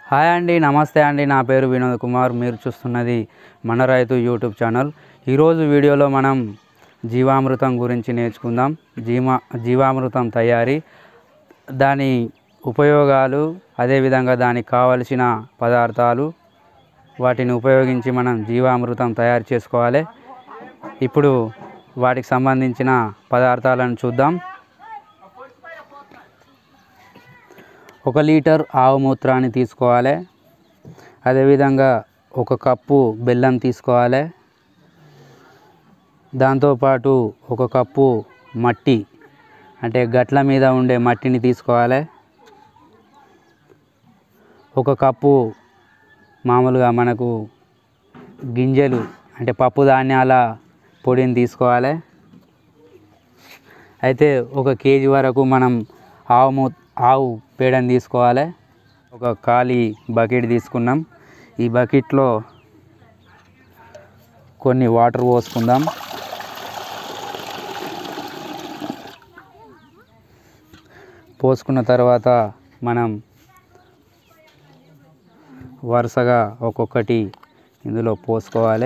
hi అండి నమస్తే అండి నా పేరు వినోద్ కుమార్ మీరు చూస్తున్నది మన రైతు యూట్యూబ్ ఛానల్ ఈరోజు వీడియోలో మనం జీవామృతం గురించి నేర్చుకుందాం జీవా జీవామృతం తయారీ దాని ఉపయోగాలు అదేవిధంగా దానికి కావలసిన పదార్థాలు వాటిని ఉపయోగించి మనం జీవామృతం తయారు చేసుకోవాలి ఇప్పుడు వాటికి సంబంధించిన పదార్థాలను చూద్దాం ఒక లీటర్ ఆవు మూత్రాన్ని తీసుకోవాలి అదేవిధంగా ఒక కప్పు బెల్లం తీసుకోవాలి దాంతోపాటు ఒక కప్పు మట్టి అంటే గట్ల మీద ఉండే మట్టిని తీసుకోవాలి ఒక కప్పు మామూలుగా మనకు గింజలు అంటే పప్పు ధాన్యాల పొడిని తీసుకోవాలి అయితే ఒక కేజీ వరకు మనం ఆవు మూ ఆవు పేడని తీసుకోవాలి ఒక ఖాళీ బకెట్ తీసుకున్నాం ఈ బకెట్లో కొన్ని వాటర్ పోసుకుందాం పోసుకున్న తర్వాత మనం వరుసగా ఒక్కొక్కటి ఇందులో పోసుకోవాలి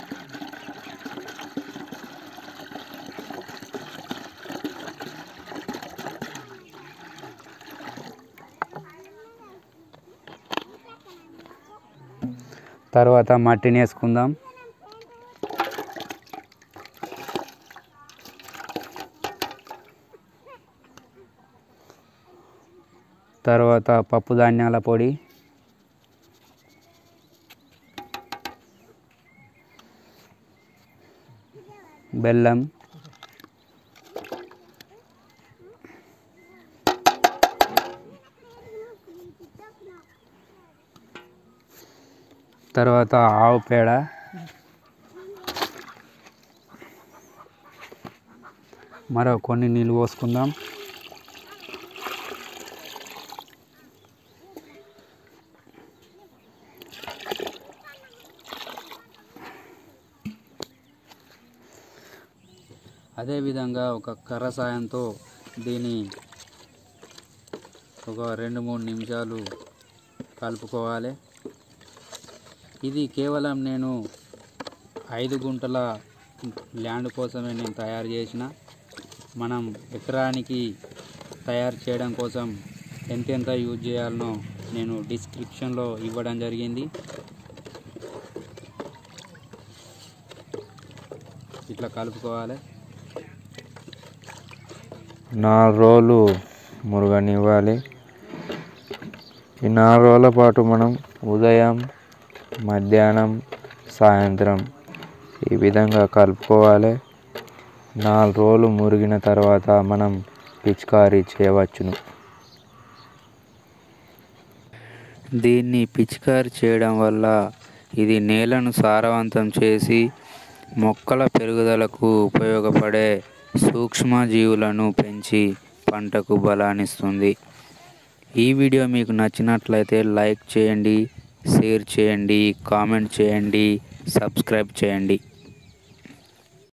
తర్వాత మట్టిని వేసుకుందాం తర్వాత పప్పు ధాన్యాల పొడి బెల్లం తర్వాత ఆవు పేడ మరో కొన్ని నీళ్ళు పోసుకుందాం అదేవిధంగా ఒక కర్ర సాయంతో దీని ఒక రెండు మూడు నిమిషాలు కలుపుకోవాలి ఇది కేవలం నేను ఐదు గుంటల ల్యాండ్ కోసమే నేను తయారు చేసిన మనం ఎకరానికి తయారు చేయడం కోసం ఎంతెంత యూజ్ చేయాలనో నేను డిస్క్రిప్షన్లో ఇవ్వడం జరిగింది ఇట్లా కలుపుకోవాలి నాలుగు రోజులు మురుగనివ్వాలి ఈ నాలుగు రోజుల పాటు మనం ఉదయం మధ్యాహ్నం సాయంత్రం ఈ విధంగా కలుపుకోవాలి నాలుగు రోజులు మురిగిన తర్వాత మనం పిచికారీ చేయవచ్చును దీన్ని పిచికారి చేయడం వల్ల ఇది నేలను సారవంతం చేసి మొక్కల పెరుగుదలకు ఉపయోగపడే సూక్ష్మజీవులను పెంచి పంటకు బలాన్నిస్తుంది ఈ వీడియో మీకు నచ్చినట్లయితే లైక్ చేయండి షేర్ చేయండి కామెంట్ చేయండి సబ్స్క్రైబ్ చేయండి